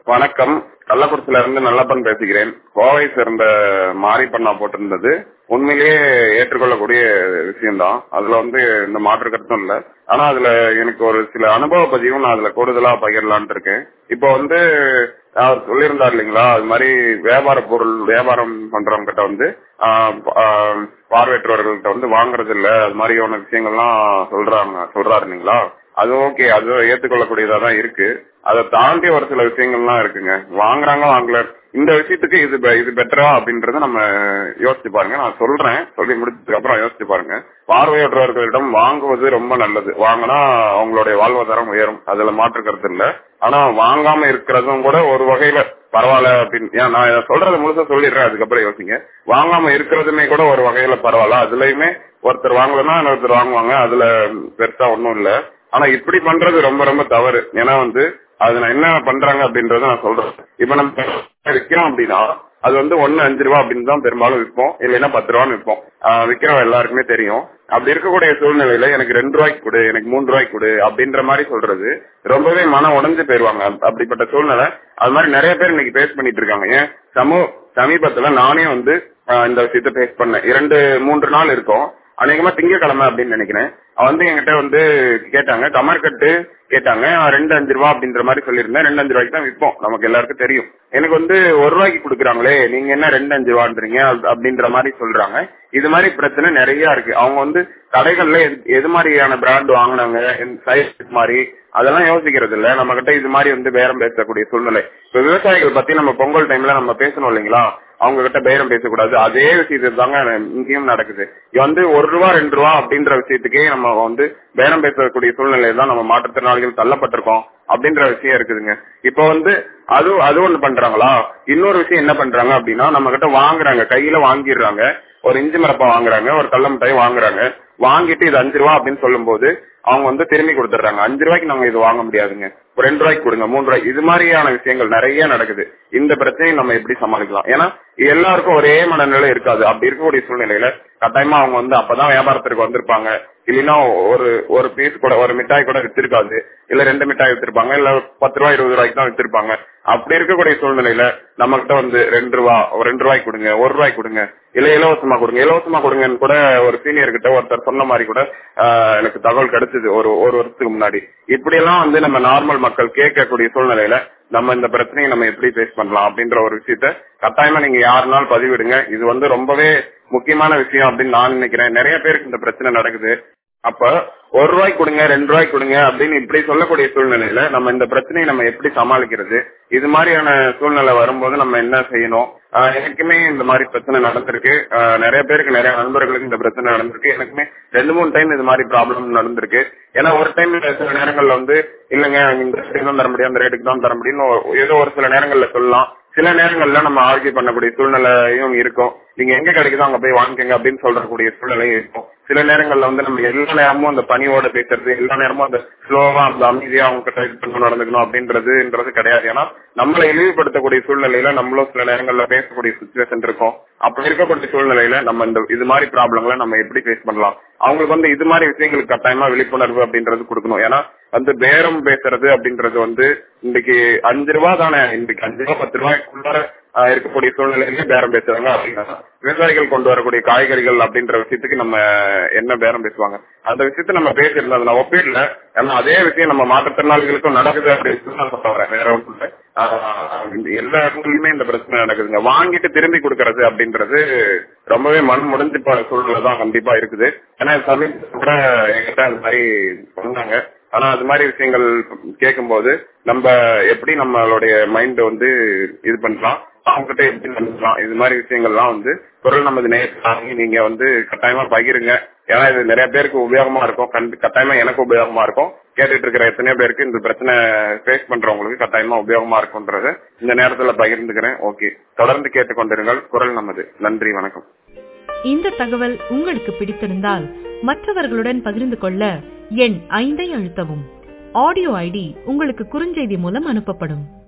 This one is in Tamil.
வணக்கம் கள்ளக்குறிச்சியில இருந்து நல்லப்பன் பேசுகிறேன் கோவை சேர்ந்த மாரிப்பண்ணா போட்டிருந்தது உண்மையிலேயே ஏற்றுக்கொள்ளக்கூடிய விஷயம்தான் அதுல வந்து இந்த மாற்று கருத்தும் இல்ல ஆனா அதுல எனக்கு ஒரு சில அனுபவ பதிவும் நான் அதுல கூடுதலா பகிரலான்ட்டு இருக்கேன் இப்போ வந்து அவர் சொல்லியிருந்தார் இல்லைங்களா அது மாதிரி வியாபார பொருள் வியாபாரம் பண்றவங்க கிட்ட வந்து ஆஹ் ஆஹ் பார்வையற்றவர்கள்ட்ட வந்து வாங்குறது இல்ல அது மாதிரியான விஷயங்கள்லாம் சொல்றாங்க சொல்றாரு இல்லைங்களா அது ஓகே அது ஏத்துக்கொள்ளக்கூடியதா தான் இருக்கு அதை தாண்டி ஒரு சில விஷயங்கள்லாம் இருக்குங்க வாங்குறாங்க வாங்கல இந்த விஷயத்துக்கு இது பெ- இது பெட்டரா அப்படின்றத நம்ம யோசிச்சு பாருங்க நான் சொல்றேன் சொல்லி முடிச்சதுக்கு அப்புறம் யோசிச்சு பாருங்க பார்வையற்றவர்களிடம் வாங்குவது ரொம்ப நல்லது வாங்கினா அவங்களுடைய வாழ்வாதாரம் உயரும் அதுல மாற்று கருத்து இல்ல ஆனா வாங்காம இருக்கிறதும் கூட ஒரு வகையில பரவாயில்ல அப்படின்னு ஏன் நான் இதை சொல்றது முழுசா சொல்லிடுறேன் அதுக்கப்புறம் யோசிங்க வாங்காம இருக்கிறதுமே கூட ஒரு வகையில பரவாயில்ல அதுலயுமே ஒருத்தர் வாங்கலன்னா இன்னொருத்தர் வாங்குவாங்க அதுல பெருசா ஒண்ணும் இல்ல ஆனா இப்படி பண்றது ரொம்ப ரொம்ப தவறு ஏன்னா வந்து அது நான் என்ன பண்றாங்க அப்படின்றத நான் சொல்றேன் இப்ப நம்ம விற்கிறோம் அப்படின்னா அது வந்து ஒண்ணு அஞ்சு ரூபா அப்படின்னு தான் பெரும்பாலும் விற்போம் இல்லைன்னா பத்து ரூபான்னு விற்போம் ஆஹ் விற்கிறவங்க எல்லாருக்குமே தெரியும் அப்படி இருக்கக்கூடிய சூழ்நிலையில எனக்கு ரெண்டு ரூபாய்க்கு கொடு எனக்கு மூணு ரூபாய்க்கு கொடு அப்படின்ற மாதிரி சொல்றது ரொம்பவே மன உடைஞ்சு போயிருவாங்க அப்~ அப்படிப்பட்ட சூழ்நிலை அது மாதிரி நிறைய பேர் இன்னைக்கு பேஸ் பண்ணிட்டு இருக்காங்க ஏன் சமூக சமீபத்துல நானே வந்து ஆஹ் இந்த விஷயத்த பேஸ் பண்ணேன் இரண்டு மூன்று நாள் இருக்கும் அநேகமா திங்கக்கிழமை அப்படின்னு நினைக்கிறேன் அவ வந்து என்கிட்ட வந்து கேட்டாங்க கமர்கட்டு கேட்டாங்க நான் ரெண்டு அஞ்சு ரூபா அப்படின்ற மாதிரி சொல்லியிருந்தேன் ரெண்டு அஞ்சு ரூபாய்க்கு தான் விற்போம் நமக்கு எல்லாருக்கும் தெரியும் எனக்கு வந்து ஒரு ரூபாய்க்கு கொடுக்குறாங்களே நீங்க என்ன ரெண்டு அஞ்சு ரூபான்றீங்க அப்~ அப்படின்ற மாதிரி சொல்றாங்க இது மாதிரி பிரச்சனை நிறைய இருக்கு அவங்க வந்து கடைகள்ல எது- எது மாதிரியான பிராண்ட் வாங்கினாங்க சைஸ் மாதிரி அதெல்லாம் யோசிக்கிறது இல்ல நம்ம கிட்ட இது மாதிரி வந்து பேரம் பேசக்கூடிய சூழ்நிலை இப்ப விவசாயிகள் பத்தி நம்ம பொங்கல் டைம்ல நம்ம பேசணும் இல்லைங்களா அவங்க கிட்ட பேரம் பேசக்கூடாது அதே விஷயத்து தாங்க இங்கேயும் நடக்குது இது வந்து ஒரு ரூபா ரெண்டு ரூபா அப்படின்ற விஷயத்துக்கே நம்ம வந்து பேரம் பேசக்கூடிய சூழ்நிலை தான் நம்ம மாற்றுத்திறனாளிகள் தள்ளப்பட்டிருக்கோம் அப்படின்ற விஷயம் இருக்குதுங்க இப்ப வந்து அது அது ஒண்ணு பண்றாங்களா இன்னொரு விஷயம் என்ன பண்றாங்க அப்படின்னா நம்ம கிட்ட வாங்குறாங்க கையில வாங்கிடுறாங்க ஒரு இஞ்சி மரப்பா வாங்குறாங்க ஒரு கள்ள மிட்டாய் வாங்குறாங்க வாங்கிட்டு இது அஞ்சு ரூபா அப்படின்னு சொல்லும்போது அவங்க வந்து திரும்பி கொடுத்துட்றாங்க அஞ்சு ரூபாய்க்கு நாங்க இது வாங்க முடியாதுங்க ஒரு ரெண்டு ரூபாய்க்கு கொடுங்க மூணு ரூபாய்க்கு இது மாதிரியான விஷயங்கள் நிறைய நடக்குது இந்த பிரச்சனையை நம்ம எப்படி சமாளிக்கலாம் ஏன்னா எல்லாருக்கும் ஒரே மனநிலை இருக்காது அப்படி இருக்கக்கூடிய சூழ்நிலையில கட்டாயமா அவங்க வந்து அப்பதான் வியாபாரத்திற்கு வந்திருப்பாங்க இல்லைன்னா ஒரு ஒரு பீஸ் கூட ஒரு மிட்டாய் கூட வித்திருக்காது இல்ல ரெண்டு மிட்டாய் வித்திருப்பாங்க இல்ல பத்து ரூபாய் இருபது ரூபாய்க்கு தான் வித்திருப்பாங்க அப்படி இருக்கக்கூடிய சூழ்நிலையில நம்ம கிட்ட வந்து ரெண்டு ரூபா ஒரு ரெண்டு ரூபாய்க்கு கொடுங்க ஒரு ரூபாய்க்கு கொடுங்க இல்ல இலவசமா கொடுங்க இலவசமா கொடுங்கன்னு கூட ஒரு சீனியர் கிட்ட ஒருத்தர் சொன்ன மாதிரி கூட ஆஹ், எனக்கு தகவல் கிடைச்சது ஒரு ஒரு வருஷத்துக்கு முன்னாடி இப்படி எல்லாம் வந்து நம்ம நார்மல் மக்கள் கேட்கக்கூடிய சூழ்நிலையில நம்ம இந்த பிரச்சனையை நம்ம எப்படி ஃபேஸ் பண்ணலாம் அப்படின்ற ஒரு விஷயத்த கட்டாயமா நீங்க யாருனாலும் பதிவிடுங்க இது வந்து ரொம்பவே முக்கியமான விஷயம் அப்படின்னு நான் நினைக்கிறேன் நிறைய பேருக்கு இந்த பிரச்சனை நடக்குது அப்ப ஒரு ரூபாய்க்கு கொடுங்க ரெண்டு ரூபாய்க்கு கொடுங்க அப்படின்னு இப்படி சொல்லக்கூடிய சூழ்நிலையில நம்ம இந்த பிரச்சனையை நம்ம எப்படி சமாளிக்கிறது இது மாதிரியான சூழ்நிலை வரும்போது நம்ம என்ன செய்யணும் ஆஹ் எனக்குமே இந்த மாதிரி பிரச்சனை நடந்திருக்கு ஆஹ் நிறைய பேருக்கு நிறைய நண்பர்களுக்கு இந்த பிரச்சனை நடந்திருக்கு எனக்குமே ரெண்டு மூணு டைம் இது மாதிரி ப்ராப்ளம் நடந்திருக்கு ஏன்னா ஒரு டைம் சில நேரங்கள்ல வந்து இல்லங்க இந்த ரேட்டுக்கு தான் தர முடியும் அந்த ரேட்டுக்கு தான் தர முடியும்னு ஒரு- ஏதோ ஒரு சில நேரங்கள்ல சொல்லலாம் சில நேரங்கள்ல நம்ம ஆர்கியூ பண்ணக்கூடிய சூழ்நிலையும் இருக்கும் நீங்க எங்க கிடைக்குதோ அங்க போய் வாங்கிக்கங்க அப்படின்னு சொல்றக்கூடிய சூழ்நிலையும் இருக்கும் சில நேரங்கள்ல வந்து நம்ம எல்லா நேரமும் அந்த பணியோட பேசுறது எல்லா நேரமும் அந்த ஸ்லோவா அந்த அமைதியா அவங்க கிட்ட இது பண்ணி நடந்துக்கணும் அப்படின்றதுன்றது கிடையாது ஏன்னா நம்மளை இழிவுபடுத்தக்கூடிய சூழ்நிலையில நம்மளும் சில நேரங்கள்ல பேசக்கூடிய சுச்சுவேஷன் இருக்கும் அப்படி இருக்கக்கூடிய சூழ்நிலையில நம்ம இந்த இது மாதிரி ப்ராப்ளங்களை நம்ம எப்படி ஃபேஸ் பண்ணலாம் அவங்களுக்கு வந்து இது மாதிரி விஷயங்களுக்கு கட்டாயமா விழிப்புணர்வு அப்படின்றது கொடுக்கணும் ஏன்னா வந்து பேரம் பேசுறது அப்படின்றது வந்து இன்னைக்கு அஞ்சு ரூபா தானே இன்னைக்கு அஞ்சு ரூபா பத்து ரூபாய்க்குள்ளார ஆஹ், இருக்கக்கூடிய சூழ்நிலையில பேரம் பேசுறாங்க அப்படின்னா விவசாயிகள் கொண்டு வரக்கூடிய காய்கறிகள் அப்படின்ற விஷயத்துக்கு நம்ம என்ன பேரம் பேசுவாங்க அந்த விஷயத்த நம்ம பேசியிருந்தோம் அதை நான் ஒப்பிடல ஏன்னா அதே விஷயம் நம்ம மாற்றுத்திறனாளிகளுக்கும் நடக்குது அப்படின்னு நான் சொல்ல வரேன் வேற ஒன்றும் இல்லை ஆஹ், எல்லா இடத்துலயுமே இந்த பிரச்சனை நடக்குதுங்க வாங்கிட்டு திரும்பி கொடுக்கறது அப்படின்றது ரொம்பவே மண் முடிஞ்சு போற சூழ்நிலை தான் கண்டிப்பா இருக்குது ஏன்னா சமீபத்துல கூட என்கிட்ட அது மாதிரி சொன்னாங்க ஆனா அது மாதிரி விஷயங்கள் கேட்கும்போது நம்ம எப்படி நம்மளுடைய மைண்ட் வந்து இது பண்ணலாம் அவங்ககிட்ட எப்படி நடந்துக்கலாம் இது மாதிரி விஷயங்கள்லாம் வந்து குரல் நமது நேரத்தில் வாங்கி நீங்க வந்து கட்டாயமா பகிருங்க ஏன்னா இது நிறைய பேருக்கு உபயோகமா இருக்கும் கண்டி- கட்டாயமா எனக்கு உபயோகமா இருக்கும் கேட்டுட்டு இருக்கிற எத்தனையோ பேருக்கு இந்த பிரச்சனை ஃபேஸ் பண்றவங்களுக்கு கட்டாயமா உபயோகமா இருக்கும்ன்றத இந்த நேரத்துல பகிர்ந்துக்கிறேன் ஓகே தொடர்ந்து கேட்டுக்கொண்டிருங்கள் குரல் நமது நன்றி வணக்கம் இந்த தகவல் உங்களுக்கு பிடித்திருந்தால் மற்றவர்களுடன் பகிர்ந்து கொள்ள எண் ஐந்தை அழுத்தவும் ஆடியோ ஐடி உங்களுக்கு குறுஞ்செய்தி மூலம் அனுப்பப்படும்